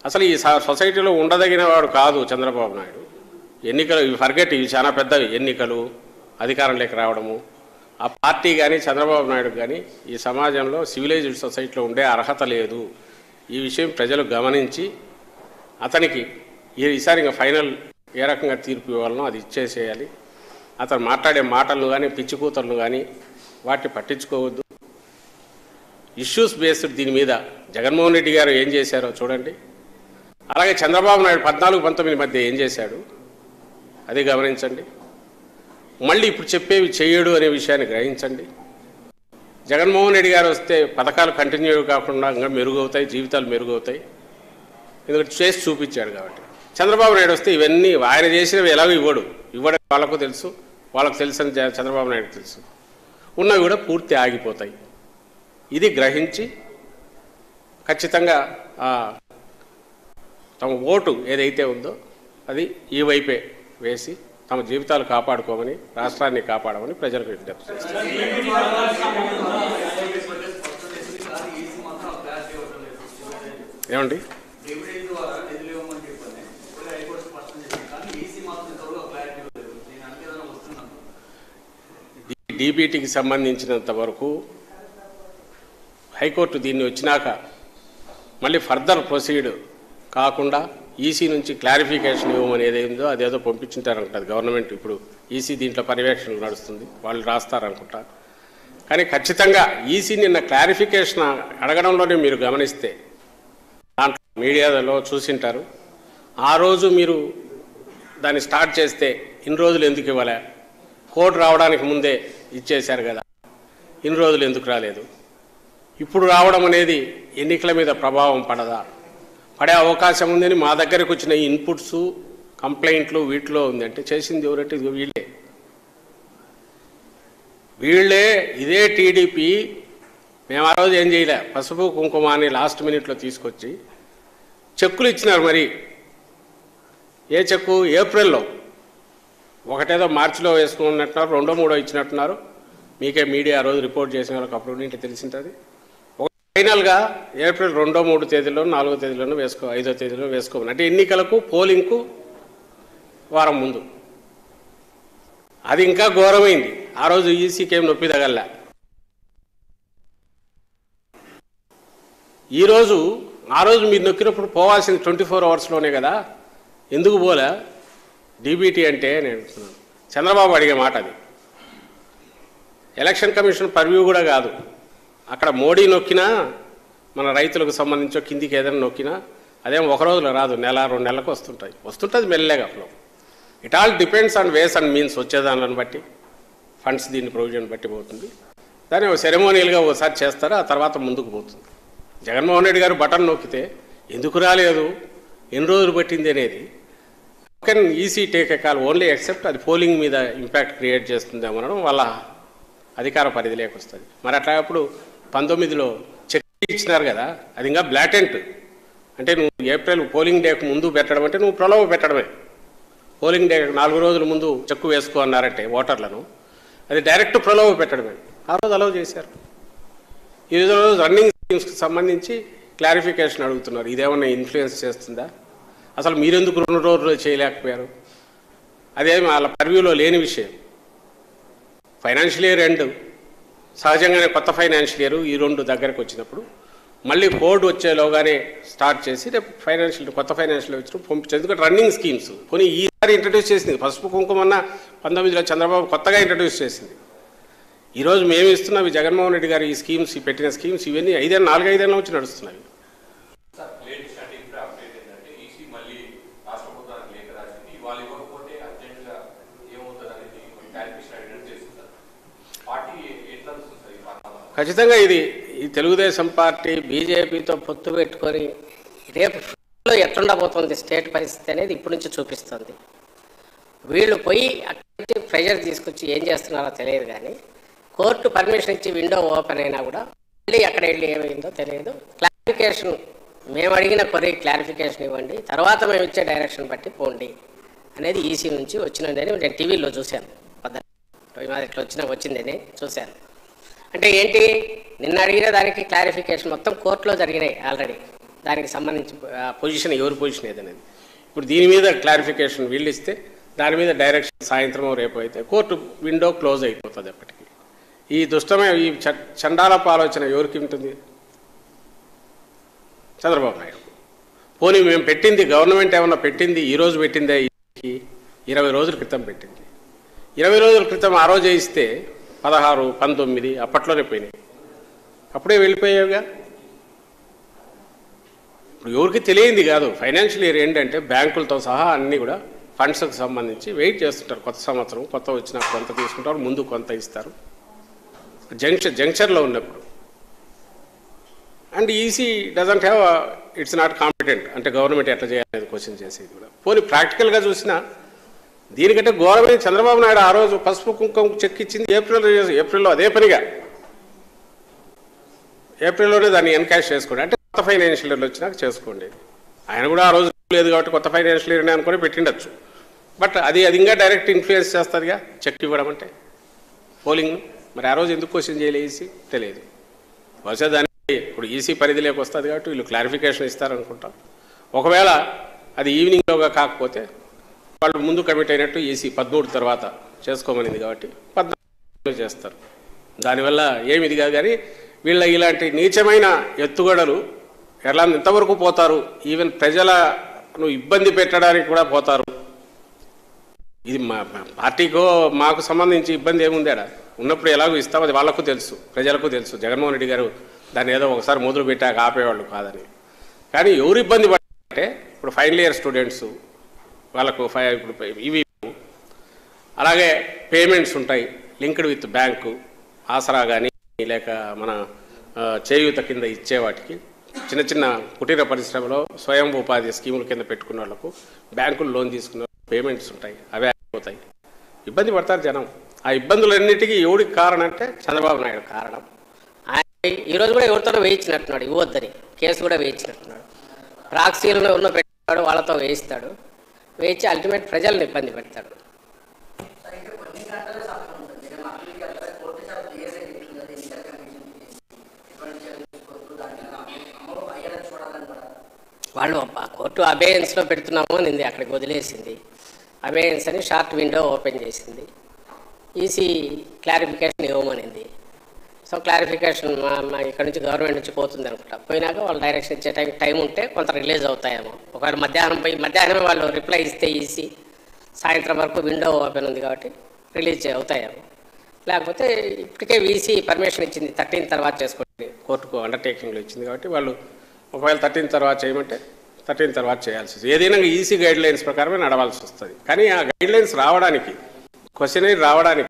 అసలు ఈ స- సొసైటీలో ఉండదగిన వాడు కాదు చంద్రబాబు నాయుడు ఎన్నికలు ఇవి ఫర్గెట్ ఇవి చాలా పెద్దవి ఎన్నికలు అధికారంలోకి రావడము ఆ పార్టీ కానీ చంద్రబాబు నాయుడు కానీ ఈ సమాజంలో సివిలైజ్డ్ సొసైటీలో ఉండే అర్హత లేదు ఈ విషయం ప్రజలు గమనించి అతనికి ఈ- ఈసారి ఇంకా ఫైనల్ ఏ రకంగా తీర్పు ఇవ్వాలనో అది ఇచ్చేసేయాలి అతను మాట్లాడే మాటలను కానీ పిచ్చి కూతలను కానీ వాటిని పట్టించుకోవద్దు ఇష్యూస్ బేస్డ్ దీని మీద జగన్మోహన్ రెడ్డి గారు ఏం చేశారో చూడండి అలాగే చంద్రబాబు నాయుడు పద్నాలుగు పంతొమ్మిది మధ్య ఏం చేశాడు అది గమనించండి మళ్ళీ ఇప్పుడు చెప్పేవి చేయడు అనే విషయాన్ని గ్రహించండి జగన్మోహన్ రెడ్డి గారు వస్తే పథకాలు కంటిన్యూ కాకుండా ఇంకా మెరుగవుతాయి జీవితాలు మెరుగవుతాయి ఎందుకంటే చేసి చూపించాడు కాబట్టి చంద్రబాబు నాయుడు వస్తే ఇవన్నీ ఆయన చేసినవి ఎలాగో ఇవ్వడు ఇవ్వడం వాళ్ళకు తెలుసు వాళ్ళకు తెలుసు అని జ- చంద్రబాబు నాయుడు తెలుసు ఉన్నవి కూడా పూర్తి ఆగిపోతాయి ఇది గ్రహించి ఖచ్చితంగా ఆ తమ ఓటు ఏదైతే ఉందో అది ఈ వైపే వేసి తమ జీవితాలు కాపాడుకోమని రాష్ట్రాన్ని కాపాడమని ప్రజలకు విజ్ఞప్తి చేస్తారు ఏమండి డివిడెండ్ ద్వారా నిధులు ఇవ్వమని చెప్పని ఇప్పుడు హైకోర్టు స్పష్టం చేసింది కానీ ఈసీ మాత్రం ఇంతవరకు క్లారిటీ ఇవ్వలేదు నేను అంతేదైనా వస్తున్నాను డీబీటీకి సంబంధించినంత వరకు హైకోర్టు దీన్ని వచ్చినాక మళ్ళీ ఫర్దర్ ప్రొసీడ్ కాకుండా ఈసీ నుంచి క్లారిఫికేషన్ ఇవ్వమని ఏదైందో అదేదో పంపించుంటారంటుంది గవర్నమెంట్ ఇప్పుడు ఈసీ దీంట్లో పర్యవేక్షణ నడుస్తుంది వాళ్ళు రాస్తారనుకుంటా కానీ ఖచ్చితంగా ఈసీ నిన్న క్లారిఫికేషన్ అడగడంలోనే మీరు గమనిస్తే దాంట్లో మీడియాలో చూసింటారు ఆ రోజు మీరు దాన్ని స్టార్ట్ చేస్తే ఇన్ని రోజులు ఎందుకు ఇవ్వలే కోర్టు రావడానికి ముందే ఇచ్చేశారు కదా ఇన్ని రోజులు ఎందుకు రాలేదు ఇప్పుడు రావడం అనేది ఎన్నికల మీద ప్రభావం పడదా పడే అవకాశం ఉందని మా దగ్గరకు వచ్చిన ఇన్పుట్స్ కంప్లైంట్లు వీటిలో ఉందంటే చేసింది ఎవరంటే ఇదిగో వీళ్ళే వీళ్ళే ఇదే టీడీపీ మేము ఆ రోజు ఏం చేయలే పసుపు కుంకుమ అని లాస్ట్ మినిట్లో తీసుకొచ్చి చెక్కులు ఇచ్చినారు మరి ఏ చెక్కు ఏప్రిల్లో ఒకటేదో మార్చిలో వేసుకున్నట్టున్నారు రెండో మూడో ఇచ్చినట్టున్నారు మీకే మీడియా ఆ రోజు రిపోర్ట్ చేసిన వాళ్ళకి అప్పుడు ఇంటి తెలిసింటుంది ఒక ఫైనల్గా ఏప్రిల్ రెండో మూడు తేదీలో నాలుగో తేదీలోనూ వేసుకో ఐదో తేదీలో వేసుకోమని అంటే ఎన్నికలకు పోలింగ్కు వారం ముందు అది ఇంకా ఘోరమైంది ఆ రోజు ఈసీకి ఏం నొప్పి తగల్లా ఈరోజు ఆ రోజు మీరు నొక్కినప్పుడు పోవాల్సింది ట్వంటీ ఫోర్ అవర్స్లోనే కదా ఎందుకు పోలే డీబీటీ అంటే నేను అడుగుతున్నాను చంద్రబాబు అడిగే మాట అది ఎలక్షన్ కమిషన్ పర్వ్యూ కూడా కాదు అక్కడ మోడీ నొక్కినా మన రైతులకు సంబంధించి కిందికి ఏదైనా నొక్కినా అదేం ఒక రోజులో రాదు నెల రెండు నెలలకు వస్తుంటాయి వస్తుంటుంది మెల్లగా flow it all depends on ways and means వచ్చేదాన్ని బట్టి ఫండ్స్ దీన్ని ప్రొవిజన్ బట్టి పోతుంది దాన్ని సెరమోనియల్గా ఒకసారి చేస్తారు ఆ తర్వాత ముందుకు పోతుంది జగన్మోహన్ రెడ్డి గారు బటన్ నొక్కితే ఎందుకు రాలేదు ఎన్ని రోజులు పట్టింది అనేది can EC take a call only except అది పోలింగ్ మీద ఇంపాక్ట్ క్రియేట్ చేస్తుంది అనడం వాళ్ళ అధికార పరిధిలోకి వస్తుంది మరి అట్లా అప్పుడు పంతొమ్మిదిలో చెక్ ఇచ్చినారు కదా అది ఇంకా బ్లాటెంట్ అంటే నువ్వు ఏప్రిల్ పోలింగ్ డేకు ముందు పెట్టడం అంటే నువ్వు ప్రలోభ పెట్టడమే పోలింగ్ డే నాలుగు రోజుల ముందు చెక్కు వేసుకో అన్నారంటే ఓటర్లను అది డైరెక్ట్ ప్రలోభ పెట్టడమే ఆ రోజు అలవ్ చేశారు ఈ రోజు రన్నింగ్ స్కీమ్స్కి సంబంధించి క్లారిఫికేషన్ అడుగుతున్నారు ఇదేమన్నా ఇన్ఫ్లుయెన్స్ చేస్తుందా అసలు మీరెందుకు రెండు రోజులు చేయలేకపోయారు అదేమి వాళ్ళ పర్వ్యూలో లేని విషయం ఫైనాన్షియల్ ఇయర్ ఎండ్ సహజంగానే కొత్త ఫైనాన్షియల్ ఇయర్ ఈ రెండు దగ్గరకు వచ్చినప్పుడు మళ్ళీ కోడ్ వచ్చేలోగానే స్టార్ట్ చేసి రేపు ఫైనాన్షియల్ కొత్త ఫైనాన్షియల్ వచ్చిన పంపించారు ఎందుకంటే రన్నింగ్ స్కీమ్స్ కొన్ని ఈసారి ఇంట్రడ్యూస్ చేసింది పసుపు కుంకుమన్న పంతొమ్మిదిలో చంద్రబాబు కొత్తగా ఇంట్రడ్యూస్ చేసింది ఈరోజు మేము ఇస్తున్నవి జగన్మోహన్ రెడ్డి గారు ఈ స్కీమ్స్ ఈ పెట్టిన స్కీమ్స్ ఇవన్నీ ఐదేళ్ళు నాలుగైదేళ్ళ నుంచి నడుస్తున్నాయి లేటెస్ట్ అంటే ఇప్పుడే అప్డేట్ ఏంటంటే ఈసీ మళ్ళీ రాష్ట్ర ప్రభుత్వానికి లేఖ రాసింది వాళ్ళు ఇవ్వకపోతే అర్జెంటుగా ఏమవుతుంది అనేది క్లారిఫికేషన్ అడిగినట్టు చేస్తుంది పార్టీ ఎట్లా వస్తుంది సార్ ఈ వాతావరణం ఖచ్చితంగా ఇది ఈ తెలుగుదేశం పార్టీ బీజేపీతో పొత్తు పెట్టుకొని రేపు లో ఎట్లుండబోతుంది స్టేట్ పరిస్థితి అనేది ఇప్పటి నుంచి చూపిస్తుంది వీళ్ళు పోయి అక్కడి నుంచి ప్రెషర్ తీసుకొచ్చి ఏం చేస్తున్నారో తెలియదు కానీ కోర్టు పర్మిషన్ ఇచ్చి విండో ఓపెన్ అయినా కూడా మళ్ళీ అక్కడ వెళ్ళి ఏమైందో తెలియదు క్లారిఫికేషన్ మేము అడిగిన కొరి క్లారిఫికేషన్ ఇవ్వండి తర్వాత మేము ఇచ్చే డైరెక్షన్ బట్టి పోండి అనేది ఈసీ నుంచి వచ్చినదని నేను టీవీలో చూశాను పద్ధతి ఇట్లా వచ్చిన వచ్చిందని చూశాను అంటే ఏంటి నిన్న అడిగిన దానికి క్లారిఫికేషన్ మొత్తం కోర్టులో జరిగినాయి ఆల్రెడీ దానికి సంబంధించి ఆ పొజిషన్ ఎవరి పొజిషన్ ఏదనేది ఇప్పుడు దీని మీద క్లారిఫికేషన్ వీళ్ళు ఇస్తే దాని మీద డైరెక్షన్ సాయంత్రం రేపు అయితే కోర్టు విండో క్లోజ్ అయిపోతుంది ఎప్పటికీ ఈ దుష్టమైన ఈ చ- చండాలపు ఆలోచన ఎవరికి ఉంటుంది చంద్రబాబు నాయుడు పోనీ మేము పెట్టింది గవర్నమెంట్ ఏమన్నా పెట్టింది ఈ రోజు పెట్టిందే ఈ ఇరవై రోజుల క్రితం పెట్టింది ఇరవై రోజుల క్రితం ఆ రోజు ఇస్తే పదహారు పంతొమ్మిది అప్పట్లోనే పోయినాయి అప్పుడే వెళ్ళిపోయావుగా ఇప్పుడు ఎవరికి తెలియంది కాదు ఫైనాన్షియల్ ఇయర్ ఏంటంటే బ్యాంకులతో సహా అన్నీ కూడా ఫండ్స్కి సంబంధించి వెయిట్ చేస్తుంటారు కొత్త సంవత్సరం కొత్త వచ్చిన కొంత తీసుకుంటారు ముందు కొంత ఇస్తారు జంక్షన్ జంక్షన్లో ఉన్నప్పుడు and EC doesn't have it's not competent అంటే గవర్నమెంట్ ఎట్లా చేయాలనేది క్వశ్చన్ చేసేది కూడా పోనీ ప్రాక్టికల్గా చూసినా దీనికంటే ఘోరమైన చంద్రబాబు నాయుడు ఆ రోజు పసుపు కుంకుమ చెక్ ఇచ్చింది ఏప్రిల్ ఏప్రిల్లో అదే పనిగా ఏప్రిల్లోనే దాన్ని ఎన్కాష్ చేసుకోండి అంటే కొత్త ఫైనాన్షియల్ ఇయర్ వచ్చినాక చేసుకోండి ఆయన కూడా ఆ రోజు లేదు కాబట్టి కొత్త ఫైనాన్షియల్ ఇయర్ అనుకుని పెట్టిండొచ్చు బట్ అది అది ఇంకా డైరెక్ట్ ఇన్ఫ్లుయెన్స్ చేస్తుందిగా చెక్ ఇవ్వడం అంటే పోలింగ్ మరి ఆ రోజు ఎందుకు క్వశ్చన్ చేయలేసి తెలియదు బహుశా దానికి ఇప్పుడు ఈసీ పరిధిలోకి వస్తుంది కాబట్టి వీళ్ళు క్లారిఫికేషన్ ఇస్తారనుకుంటాం ఒకవేళ అది ఈవినింగ్లోగా కాకపోతే వాళ్ళు ముందు కమిట్ అయినట్టు ఈసీ పదమూడు తర్వాత చేసుకోమనింది కాబట్టి పద్నాలుగు చేస్తారు దానివల్ల ఏమి ఇది కాదు కానీ వీళ్ళ ఇలాంటి నీచమైన ఎత్తుగడలు ఎలా ఎంతవరకు పోతారు ఈవెన్ ప్రజలను ఇబ్బంది పెట్టడానికి కూడా పోతారు ఇది మా మా పార్టీకో మాకు సంబంధించి ఇబ్బంది ఏముంది ఆడ ఉన్నప్పుడు ఎలాగో ఇస్తాం అది వాళ్ళకు తెలుసు ప్రజలకు తెలుసు జగన్మోహన్ రెడ్డి గారు దాన్ని ఏదో ఒకసారి మొదలు పెట్టాక ఆపేవాళ్ళు కాదని కానీ ఎవరు ఇబ్బంది పడారంటే ఇప్పుడు ఫైనల్ ఇయర్ స్టూడెంట్స్ వాళ్ళకు ఫై ఇప్పుడు ఇవి అలాగే పేమెంట్స్ ఉంటాయి లింక్డ్ విత్ బ్యాంకు ఆసరా కానీ లేక మన ఆ, చేయూత కింద ఇచ్చే వాటికి చిన్న చిన్న కుటీర పరిశ్రమలో స్వయం ఉపాధి స్కీముల కింద పెట్టుకున్న వాళ్ళకు బ్యాంకులు లోన్ తీసుకున్న పేమెంట్స్ ఉంటాయి అవే అయిపోతాయి ఇబ్బంది పడతారు జనం ఆ ఇబ్బందులన్నిటికీ ఎవడికి కారణం అంటే చంద్రబాబు నాయుడు కారణం ఆయన ఈరోజు కూడా ఎవరితోనో వేయించినట్టున్నాడు ఇవ్వద్దని కేసు కూడా వేయించినట్టున్నాడు ప్రాక్సీలను ఉన్న పెట్టాడు వాళ్ళతో వేయిస్తాడు వేయించి అల్టిమేట్ ప్రజలను ఇబ్బంది పెడతాడు వాళ్ళు ఆ కోర్టు అబేయన్స్లో పెడుతున్నాము అనింది అక్కడికి వదిలేసింది అబేయన్స్ అని షార్ట్ విండో ఓపెన్ చేసింది ఈసీ క్లారిఫికేషన్ ఇవ్వమనింది సో క్లారిఫికేషన్ మా మా ఇక్కడ నుంచి గవర్నమెంట్ నుంచి పోతుంది అనుకుంటా పోయినాక వాళ్ళు డైరెక్షన్ ఇచ్చే టైం టైం ఉంటే కొంత రిలీజ్ అవుతాయేమో ఒకవేళ మధ్యాహ్నం పోయి మధ్యాహ్నం వాళ్ళు రిప్లై ఇస్తే ఈసీ సాయంత్రం వరకు విండో ఓపెన్ ఉంది కాబట్టి రిలీజ్ అవుతాయేమో లేకపోతే ఇప్పటికే వీసీ పర్మిషన్ ఇచ్చింది థర్టీన్ తర్వాత చేసుకోండి కోర్టుకు అండర్టేకింగ్లో ఇచ్చింది కాబట్టి వాళ్ళు ఒకవేళ థర్టీన్ తర్వాత చేయమంటే థర్టీన్ తర్వాత చేయాల్సి వస్తుంది ఏదైనా ఈసీ గైడ్ లైన్స్ ప్రకారమే నడవాల్సి వస్తుంది కానీ ఆ గైడ్ లైన్స్ రావడానికి క్వశ్చన్ రావడానికి